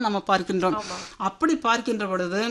நம்ம பார்க்கின்றோம் அப்படி பார்க்கின்ற பொழுது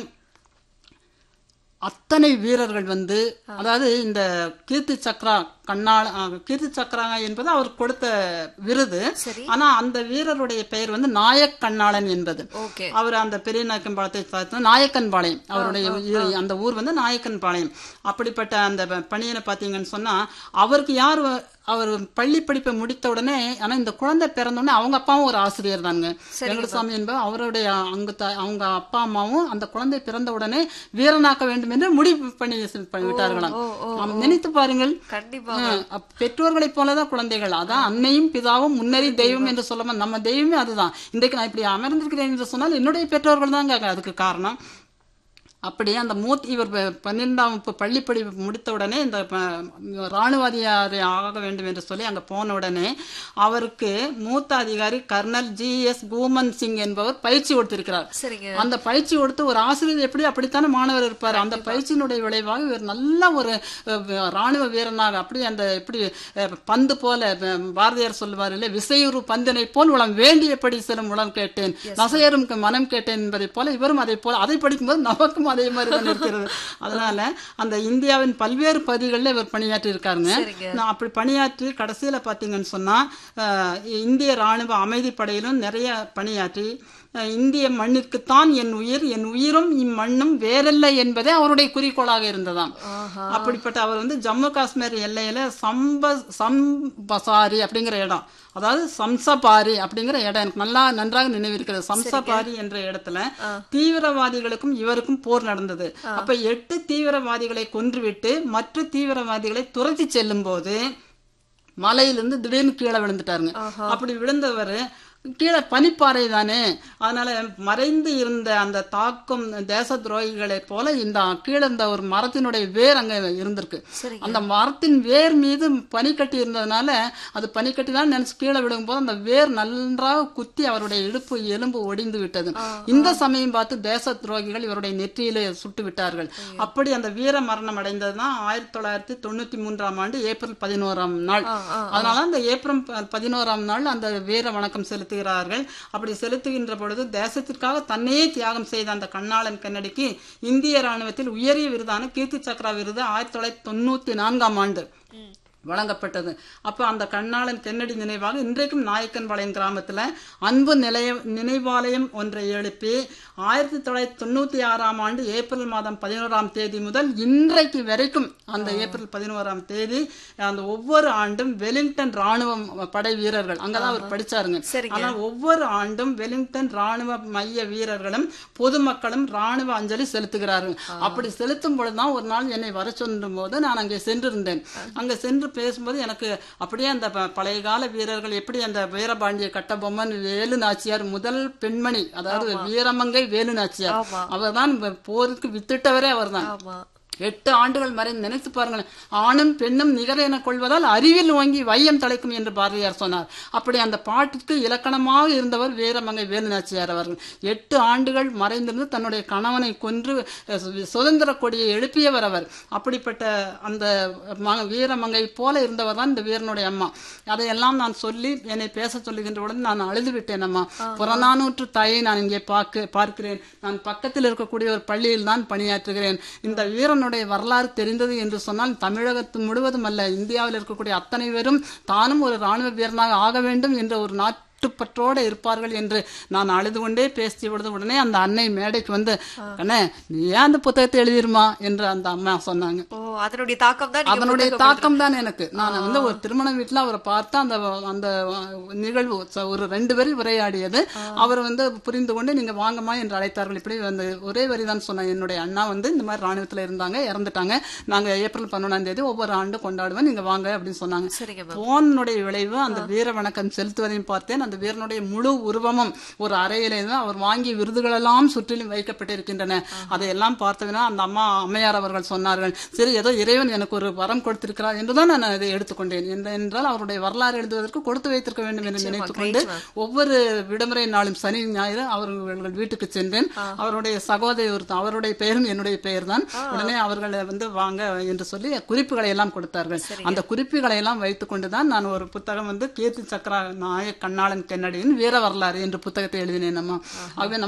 அத்தனை வீரர்கள் வந்து அதாவது இந்த கீர்த்தி சக்ரா கண்ணால் அஹ், கீர்த்தி சக்ரா என்பது அவர் கொடுத்த விருது சரி. ஆனா அந்த வீரருடைய பெயர் வந்து நாயக் கண்ணாளன் என்பது ஓகே அவர் அந்த பெரிய நாயக்கன்பாளையத்தை பார்த்து நாயக்கன்பாளையம் அவருடைய ஊ- அந்த ஊர் வந்து நாயக்கன்பாளையம் அப்படிப்பட்ட அந்த ப- பணியனை பார்த்தீங்கன்னு சொன்னா அவருக்கு யார் வ- அவர் பள்ளி படிப்பை முடித்த உடனே ஆனா இந்த குழந்தை பிறந்த உடனே அவங்க அப்பாவும் ஒரு ஆசிரியர் தாங்க வெங்கடசாமி என்பவர் அவருடைய அங்க த- அவங்க அப்பா அம்மாவும் அந்த குழந்தை பிறந்த உடனே வீரனாக்க வேண்டும் என்று முடிவு பண்ணி பண்ணி விட்டார்களாம் ஓ, ஓ, ஆம், நினைத்து பாருங்கள் கண்டிப்பா ஆஹ், அப்- பெற்றோர்களைப் போலதான் குழந்தைகள் அதான் அன்னையும் பிதாவும் முன்னறி தெய்வம் என்று சொல்ல நம்ம தெய்வமே அதுதான் இன்றைக்கு நான் இப்படி அமர்ந்திருக்கிறேன் என்று சொன்னால் என்னுடைய பெற்றோர்கள் தாங்க அதுக்கு காரணம் அப்படியே அந்த மூத் இவர் ப- பன்னிரெண்டாம் வகுப்பு பள்ளி படிப்பு முடித்த உடனே இந்த ப- ராணுவாதிகாரி ஆக வேண்டும் என்று சொல்லி அங்க போன உடனே அவருக்கு மூத்த அதிகாரி colonel G S Bhuman Singh என்பவர் பயிற்சி கொடுத்திருக்கிறார் சரிங்க அந்த பயிற்சி கொடுத்து ஒரு ஆசிரியர் எப்படி அப்படித்தானே மாணவர் இருப்பார் அந்த பயிற்சியினுடைய விளைவாக இவர் நல்ல ஒரு அஹ், ராணுவ வீரனாக அப்படி அந்த எப்படி அஹ், பந்து போல அஹ், பாரதியார் சொல்லுவார் இல்லை விசையுறு பந்தினை போல் உளம் வேண்டியபடி செல்லும் உளம் கேட்டேன் நசையரும் மனம் கேட்டேன் என்பதை போல இவரும் அதை போல அதை படிக்கும்போது நமக்கும் அதே மாதிரி தான் இருக்கிறது அதனால அந்த இந்தியாவின் பல்வேறு பகுதிகளில் இவர் பணியாற்றி இருக்காருங்க சரிங்க. நான் அப்படி பணியாற்றி கடைசியில பார்த்தீங்கன்னு சொன்னா அஹ், இந்திய ராணுவ அமைதி படையிலும் நிறைய பணியாற்றி அஹ், இந்திய மண்ணிற்குத்தான் என் உயிர் என் உயிரும் இம்மண்ணும் வேறல்ல என்பதே அவருடைய குறிக்கோளாக இருந்ததாம் ஆஹா அப்படிப்பட்ட அவர் வந்து ஜம்மு காஷ்மீர் எல்லையில சம்ப சம்பசாரி அப்படிங்கிற இடம் அதாவது சம்சபாரி அப்படிங்கிற இடம் எனக்கு நல்லா நன்றாக நினைவிருக்கிறது சம்சபாரி என்ற இடத்துல தீவிரவாதிகளுக்கும் இவருக்கும் போர் நடந்தது அப்ப எட்டு தீவிரவாதிகளை கொன்றுவிட்டு மற்ற தீவிரவாதிகளை துரத்தி செல்லும் போது மலையிலிருந்து திடீர்னு கீழே விழுந்துட்டாருங்க அப்படி விழுந்தவர் கீழே பனிப்பாறை தானே அதனால மறைந்து இருந்த அந்த தாக்கும் தேச துரோகிகளைப் போல இந்த கீழே இருந்த ஒரு மரத்தினுடைய வேர் அங்க இருந்திருக்கு சரிங்க. அந்த மரத்தின் வேர் மீது பனிக்கட்டி இருந்ததுனால அது பனிக்கட்டி தான் நினைச்சு கீழே விழுங்கும்போது அந்த வேர் நன்றாக குத்தி அவருடைய இடுப்பு எலும்பு ஒடிந்து விட்டது இந்த சமயம் பார்த்து தேச துரோகிகள் இவருடைய நெற்றியிலே சுட்டு விட்டார்கள் அப்படி அந்த வீர மரணம் அடைந்தது தான் ஆயிரத்தி தொள்ளாயிரத்தி தொண்ணூத்தி மூன்றாம் ஆண்டு ஏப்ரல் பதினோராம் நாள் ஆ, ஆ, அதனால அந்த ஏப்ரல் ப- பதினோராம் நாள் அந்த வீர வணக்கம் செலுத்துகிறார்கள் அப்படி செலுத்துகின்ற பொழுது தேசத்திற்காக தன்னையே தியாகம் செய்த அந்த கண்ணாளன் கன்னடிக்கு இந்திய ராணுவத்தில் உயரிய விருதான கீர்த்தி சக்ரா விருது ஆயிரத்தி தொள்ளாயிரத்தி தொண்ணூத்தி நான்காம் ஆண்டு வழங்கப்பட்டது அப்ப அந்த கண்ணாளன் கென்னடி நினைவாக இன்றைக்கும் நாயக்கன்பாளையம் கிராமத்துல அன்பு நிலைய நினைவாலயம் ஒன்றை எழுப்பி ஆயிரத்தி தொள்ளாயிரத்தி தொண்ணூத்தி ஆறாம் ஆண்டு ஏப்ரல் மாதம் பதினோராம் தேதி முதல் இன்றைக்கு வரைக்கும் அந்த ஏப்ரல் பதினோராம் தேதி அந்த ஒவ்வொரு ஆண்டும் வெலிங்டன் ராணுவ படை வீரர்கள் அங்கதான் அவர் படிச்சாருங்க சரிங்க. ஆனா ஒவ்வொரு ஆண்டும் வெலிங்டன் ராணுவ மைய வீரர்களும் பொதுமக்களும் ராணுவ அஞ்சலி செலுத்துகிறார்கள் அப்படி செலுத்தும் பொழுதுதான் ஒரு நாள் என்னை வர சொல்லும் போது நான் அங்கே சென்றிருந்தேன் அங்க சென்று பேசும்போது எனக்கு அப்படியே அந்த ப- பழைய கால வீரர்கள் எப்படி அந்த வீரபாண்டிய கட்டபொம்மன் வேலு நாச்சியார் முதல் பெண்மணி அதாவது வீரமங்கை வேலு நாச்சியார் ஆமா. அவர்தான் போருக்கு வித்திட்டவரே அவர்தான் ஆமா எட்டு ஆண்டுகள் மறைந்து நினைத்து பாருங்களேன் ஆணும் பெண்ணும் நிகர் என கொள்வதால் அறிவில் வாங்கி வையம் தலைக்கும் என்று பாரதியார் சொன்னார் அப்படி அந்த பாட்டுக்கு இலக்கணமாக இருந்தவர் வீரமங்கை வேலுநாச்சியார் அவர்கள் எட்டு ஆண்டுகள் மறைந்திருந்து தன்னுடைய கணவனை கொன்று அஹ், சு- சுதந்திர கொடியை எழுப்பியவர் அவர் அப்படிப்பட்ட அந்த ம- வீரமங்கை போல இருந்தவர் தான் இந்த வீரனுடைய அம்மா அதையெல்லாம் நான் சொல்லி என்னை பேச சொல்லுகின்றவுடன் நான் அழுது விட்டேன் அம்மா புறநானூற்று தாயை நான் இங்கே பார்க்க பார்க்கிறேன் நான் பக்கத்தில் இருக்கக்கூடிய ஒரு பள்ளியில் தான் பணியாற்றுகிறேன் இந்த வீரனுடைய வரலாறு தெரிந்தது என்று சொன்னால் தமிழகத்து முழுவதும் அல்ல இந்தியாவில் இருக்கக்கூடிய அத்தனை பேரும் தானும் ஒரு ராணுவ வீரனாக ஆக வேண்டும் என்ற ஒரு நாட்டுப்பற்றோடு இருப்பார்கள் என்று நான் அழுது கொண்டே பேசிய பொழுது உடனே அந்த அன்னை மேடைக்கு வந்து அண்ணே நீ ஏன் அந்த புத்தகத்தை எழுதிருமா என்று அந்த அம்மா சொன்னாங்க ஓ அதனுடைய தாக்கம் தான் நீங்க அதனுடைய புத்தகம் தாக்கம் தான் எனக்கு நான் வந்து ஒரு திருமண வீட்டுல அவரை பார்த்து அந்த அந்த நிகழ்வு ச- ஒரு ரெண்டு பேரும் உரையாடியது அவர் வந்து புரிந்து கொண்டு நீங்க வாங்கம்மா என்று அழைத்தார்கள் இப்படி வந்து ஒரே வரி தான் சொன்னேன் என்னுடைய அண்ணா வந்து இந்த மாதிரி ராணுவத்துல இருந்தாங்க இறந்துட்டாங்க நாங்க ஏப்ரல் பதினொன்றாம் தேதி ஒவ்வொரு ஆண்டு கொண்டாடுவோம் நீங்க வாங்க அப்படின்னு சொன்னாங்க சரிங்க மேம் போனுடைய விளைவு அந்த வீர வணக்கம் செலுத்துவதையும் பார்த்தேன் அந்த வீரனுடைய முழு உருவமும் ஒரு அறையிலே தான் அவர் வாங்கிய விருதுகள் எல்லாம் சுற்றிலும் வைக்கப்பட்டிருக்கின்றன அதையெல்லாம் பார்த்ததுனா அந்த அம்மா அம்மையார் அவர்கள் சொன்னார்கள் சரி ஏதோ இறைவன் எனக்கு ஒரு வரம் கொடுத்திருக்கிறார் என்றுதான் நான் இதை எடுத்துக்கொண்டேன் என்ன- என்றால் அவருடைய வரலாறு எழுதுவதற்கு கொடுத்து வைத்திருக்க வேண்டும் என்று நினைத்துக் கொண்டு ஒவ்வொரு விடுமுறை நாளும் சனி ஞாயிறு அவர்கள் வீட்டுக்கு சென்றேன் அவருடைய சகோதரி ஒருத்தர் அவருடைய பெயரும் என்னுடைய பெயர் தான் உடனே அவர்கள் வந்து வாங்க என்று சொல்லி குறிப்புகளை எல்லாம் கொடுத்தார்கள் அந்த குறிப்புகளை எல்லாம் வைத்துக் கொண்டுதான் நான் ஒரு புத்தகம் வந்து கீர்த்தி சக்கரா நாயக் கண்ணாளன் கென்னடியின் வீர வரலாறு என்ற புத்தகத்தை எழுதினேன் அம்மா ஆகவே